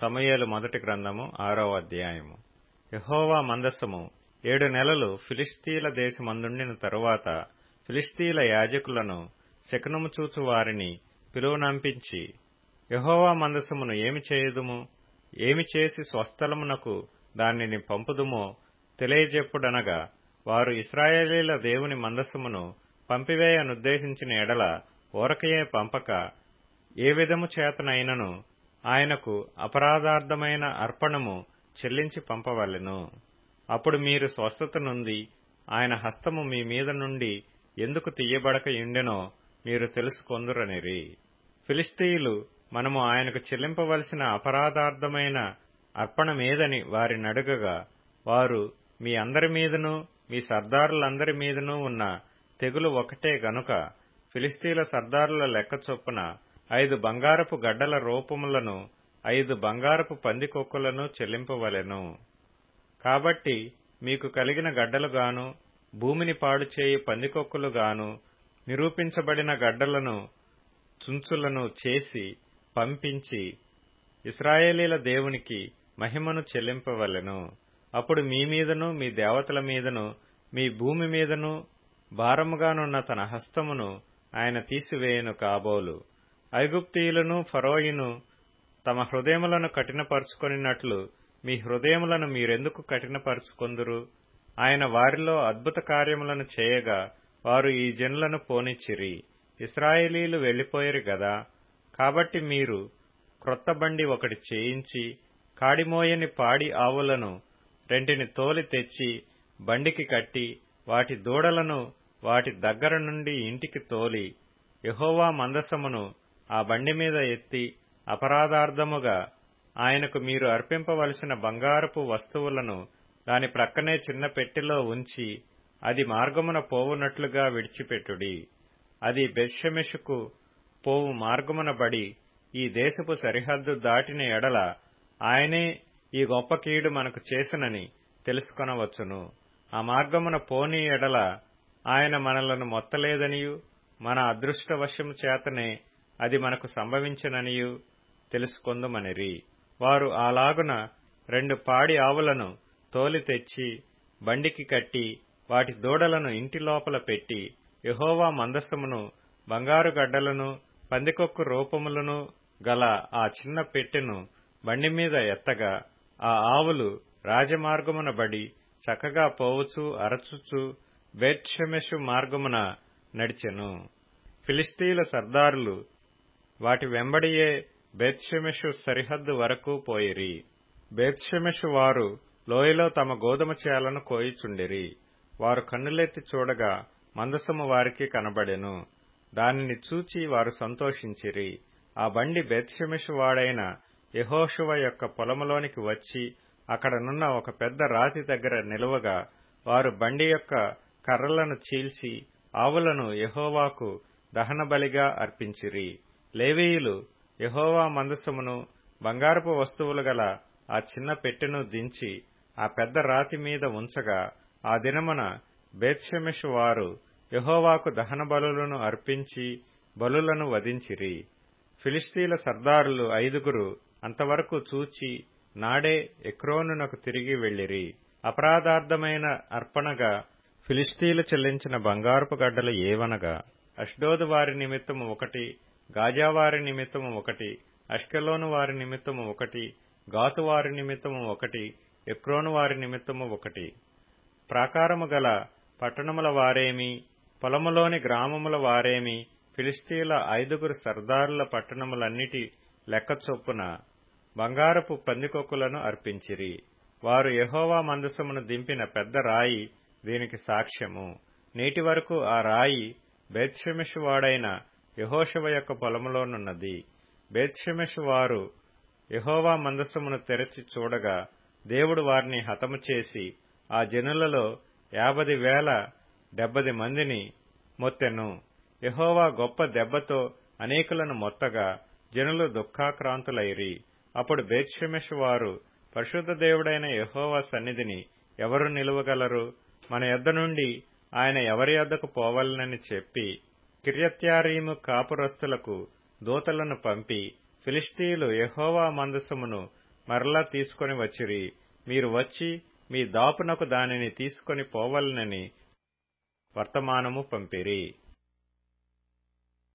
సమూయేలు మొదటి గ్రంథము ఆరో అధ్యాయము యహోవా మందస్సము ఏడు నెలలు ఫిలిస్తీల దేశమందుండిన తరువాత ఫిలిస్తీల యాజకులను శకునము చూచు వారిని పిలువనంపించి యహోవా మందసమును ఏమి చేయుదుము ఏమి చేసి స్వస్థలమునకు దానిని పంపుదుమో తెలియజెప్పుడనగా వారు ఇస్రాయేలీల దేవుని మందసమును పంపివేయనుద్దేశించిన ఎడల ఊరకయే పంపక ఏ విధము చేతనైనను ఆయనకు అపరాధార్థమైన అర్పణము చెల్లించి పంపవలెను అప్పుడు మీరు స్వస్థత నుండి ఆయన హస్తము మీ మీద నుండి ఎందుకు తీయబడక యుండెనో మీరు తెలుసుకొందురనిరి ఫిలిస్తీయులు మనము ఆయనకు చెల్లింపవలసిన అపరాధార్థమైన అర్పణమేదని వారినడుగగా వారు మీ అందరి మీదను మీ సర్దారులందరి మీదనూ ఉన్న తెగులు ఒకటే గనుక ఫిలిస్తీన్ల సర్దారుల లెక్క చొప్పున ఐదు బంగారపు గడ్డల రూపములను ఐదు బంగారపు పందికొక్కులను చెల్లింపవలెను కాబట్టి మీకు కలిగిన గడ్డలుగాను భూమిని పాడు చేయి పందికొక్కులుగాను నిరూపించబడిన గడ్డలను చుంచులను చేసి పంపించి ఇస్రాయేలీల దేవునికి మహిమను చెల్లింపవలెను అప్పుడు మీ మీదను మీ దేవతల మీదను మీ భూమి మీదను భారముగానున్న తన హస్తమును ఆయన తీసివేయను కాబోలు ఐగుప్తీయులను ఫరోయిను తమ హృదయములను కఠినపరుచుకొనినట్లు మీ హృదయములను మీరెందుకు కఠినపరుచుకొందురు ఆయన వారిలో అద్భుత కార్యములను చేయగా వారు ఈ జనులను పోనిచ్చిరి ఇస్రాయేలీలు వెళ్లిపోయారు గదా కాబట్టి మీరు క్రొత్త బండి ఒకటి చేయించి కాడిమోయని పాడి ఆవులను రెంటిని తోలి తెచ్చి బండికి కట్టి వాటి దూడలను వాటి దగ్గర నుండి ఇంటికి తోలి యహోవా మందసమును ఆ బండి మీద ఎత్తి అపరాధార్థముగా ఆయనకు మీరు అర్పింపవలసిన బంగారపు వస్తువులను దాని ప్రక్కనే చిన్న పెట్టెలో ఉంచి అది మార్గమున పోవునట్లుగా విడిచిపెట్టుడి అది బెత్షెమెషుకు పోవు మార్గమున బడి ఈ దేశపు సరిహద్దు దాటిన ఎడల ఆయనే ఈ గొప్ప కీడు మనకు చేసినని తెలుసుకొనవచ్చును ఆ మార్గమున పోని ఎడల ఆయన మనలను మొత్తలేదనియు మన అదృష్టవశము చేతనే అది మనకు సంభవించననియు తెలుసుకొందుమనిరి వారు అలాగున రెండు పాడి ఆవులను తోలి తెచ్చి బండికి కట్టి వాటి దూడలను ఇంటి లోపల పెట్టి యహోవా మందస్సమును బంగారు గడ్డలను పందికొక్కు రూపములను గల ఆ చిన్న పెట్టెను బండి మీద ఎత్తగా ఆ ఆవులు రాజమార్గమున బడి చక్కగా పోవచ్చు అరచుచు బేత్షమెషు మార్గమున నడిచెను ఫిలిస్తీన్ల సర్దారులు వాటి వెంబడియే బేత్షమెషు సరిహద్దు వరకు పోయిరి బేత్షమెషు వారు లోయలో తమ గోధుమ చేలను కోయిచుండిరి వారు కన్నులెత్తి చూడగా మందసము వారికి కనబడెను దానిని చూచి వారు సంతోషించిరి ఆ బండి బెత్షెమెషు వాడైన యహోషువ యొక్క పొలములోనికి వచ్చి అక్కడనున్న ఒక పెద్ద రాతి దగ్గర నిలువగా వారు బండి యొక్క కర్రలను చీల్చి ఆవులను యహోవాకు దహనబలిగా అర్పించిరి లేవీయులు యహోవా మందసమును బంగారపు వస్తువులు గల ఆ చిన్న పెట్టెను దించి ఆ పెద్ద రాతి మీద ఉంచగా ఆ దినమున బేత్షెమెషు వారు యహోవాకు దహన బలులను అర్పించి బలులను వధించిరి ఫిలిస్తీన్ల సర్దారులు ఐదుగురు అంతవరకు చూచి నాడే ఎక్రోనునకు తిరిగి వెళ్లిరి అపరాధార్థమైన అర్పణగా ఫిలిస్తీన్లు చెల్లించిన బంగారపు గడ్డలు ఏవనగా అష్డోదు వారి నిమిత్తము ఒకటి గాజా వారి నిమిత్తము ఒకటి అష్కెలోను వారి నిమిత్తము ఒకటి గాతు వారి నిమిత్తము ఒకటి ఎక్రోను వారి నిమిత్తము ఒకటి ప్రాకారము గల పట్టణముల వారేమి పొలములోని గ్రామముల వారేమి ఫిలిస్తీన్ల ఐదుగురు సర్దారుల పట్టణములన్నిటి లెక్క చొప్పున బంగారపు పందికొక్కులను అర్పించిరి వారు యహోవా మందసమును దింపిన పెద్ద రాయి దీనికి సాక్ష్యము నేటి వరకు ఆ రాయి బేత్షెమెషు వాడైన యహోషవ యొక్క పొలములోనున్నది బేత్షెమెషు వారు యహోవా మందసమును తెరచి చూడగా దేవుడు వారిని హతము చేసి ఆ జనులలో యాభది వేల డెబ్బది మందిని మొత్తెను యహోవా గొప్ప దెబ్బతో అనేకులను మొత్తగా జనులు దుఃఖాక్రాంతులైరి అప్పుడు బేత్షెమెషు వారు పరిశుద్ధ దేవుడైన యహోవా సన్నిధిని ఎవరు నిలువగలరు మన యొద్ద నుండి ఆయన ఎవరి యొద్దకు పోవాలనని చెప్పి కిర్యత్యారీము కాపురస్తులకు దూతలను పంపి ఫిలిస్తీయులు యహోవా మందసమును మరలా తీసుకొని వచ్చిరి మీరు వచ్చి మీ దాపునకు దానిని తీసుకొని పోవలనని వర్తమానము పంపిరి